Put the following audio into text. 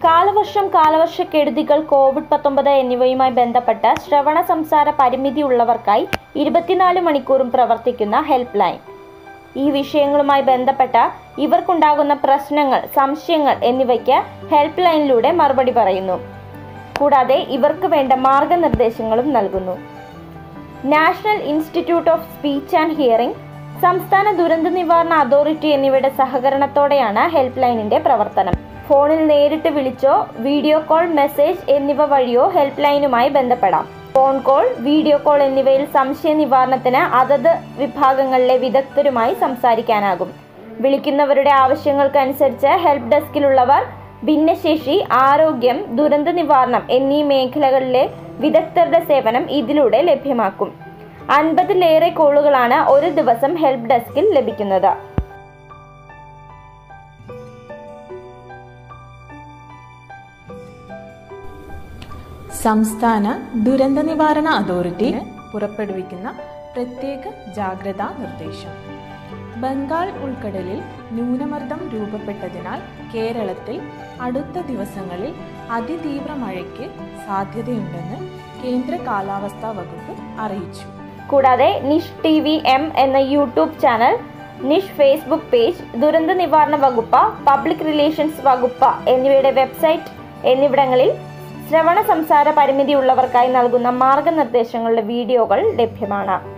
കാലവർഷം കാലവർഷക്കെടുതികൾ കോവിഡ് പത്തൊമ്പത് എന്നിവയുമായി ബന്ധപ്പെട്ട് ശ്രവണ സംസാര പരിമിതിയുള്ളവർക്കായി ഇരുപത്തിനാല് മണിക്കൂറും പ്രവർത്തിക്കുന്ന ഹെൽപ്പ് ലൈൻ ഈ വിഷയങ്ങളുമായി ബന്ധപ്പെട്ട ഇവർക്കുണ്ടാകുന്ന പ്രശ്നങ്ങൾ സംശയങ്ങൾ എന്നിവയ്ക്ക് ഹെൽപ്പ് ലൈനിലൂടെ മറുപടി പറയുന്നു കൂടാതെ ഇവർക്ക് വേണ്ട മാർഗനിർദ്ദേശങ്ങളും നൽകുന്നു national institute of speech and hearing സംസ്ഥാന ദുരന്ത നിവാരണ അതോറിറ്റി എന്നിവയുടെ സഹകരണത്തോടെയാണ് ഹെൽപ്പ് ലൈനിന്റെ പ്രവർത്തനം ഫോണിൽ നേരിട്ട് വിളിച്ചോ വീഡിയോ കോൾ മെസ്സേജ് എന്നിവ വഴിയോ ഹെൽപ്പ് ലൈനുമായി ബന്ധപ്പെടാം ഫോൺ കോൾ വീഡിയോ കോൾ എന്നിവയിൽ സംശയ നിവാരണത്തിന് അതത് വിഭാഗങ്ങളിലെ വിദഗ്ധരുമായി സംസാരിക്കാനാകും വിളിക്കുന്നവരുടെ ആവശ്യങ്ങൾക്കനുസരിച്ച് ഹെൽപ്പ് ഡെസ്കിലുള്ളവർ ഭിന്നശേഷി ആരോഗ്യം ദുരന്ത നിവാരണം എന്നീ മേഖലകളിലെ വിദഗ്ധരുടെ സേവനം ഇതിലൂടെ ലഭ്യമാക്കും അൻപതിലേറെ കോളുകളാണ് ഒരു ദിവസം ഹെൽപ്പ് ഡെസ്കിൽ ലഭിക്കുന്നത് സംസ്ഥാന ദുരന്ത നിവാരണ അതോറിറ്റി പുറപ്പെടുവിക്കുന്ന പ്രത്യേക ജാഗ്രതാ നിർദ്ദേശം ബംഗാൾ ഉൾക്കടലിൽ ന്യൂനമർദ്ദം രൂപപ്പെട്ടതിനാൽ കേരളത്തിൽ അടുത്ത ദിവസങ്ങളിൽ അതിതീവ്ര മഴയ്ക്ക് സാധ്യതയുണ്ടെന്ന് കേന്ദ്ര കാലാവസ്ഥാ വകുപ്പ് അറിയിച്ചു കൂടാതെ നിഷ് ടി വി എം എന്ന YouTube channel NISH Facebook page ദുരന്ത നിവാരണ വകുപ്പ് പബ്ലിക് റിലേഷൻസ് വകുപ്പ് എന്നിവയുടെ വെബ്സൈറ്റ് എന്നിവിടങ്ങളിൽ ശ്രവണ സംസാര പരിമിതിയുള്ളവർക്കായി നൽകുന്ന മാർഗനിർദ്ദേശങ്ങളുടെ വീഡിയോകൾ ലഭ്യമാണ്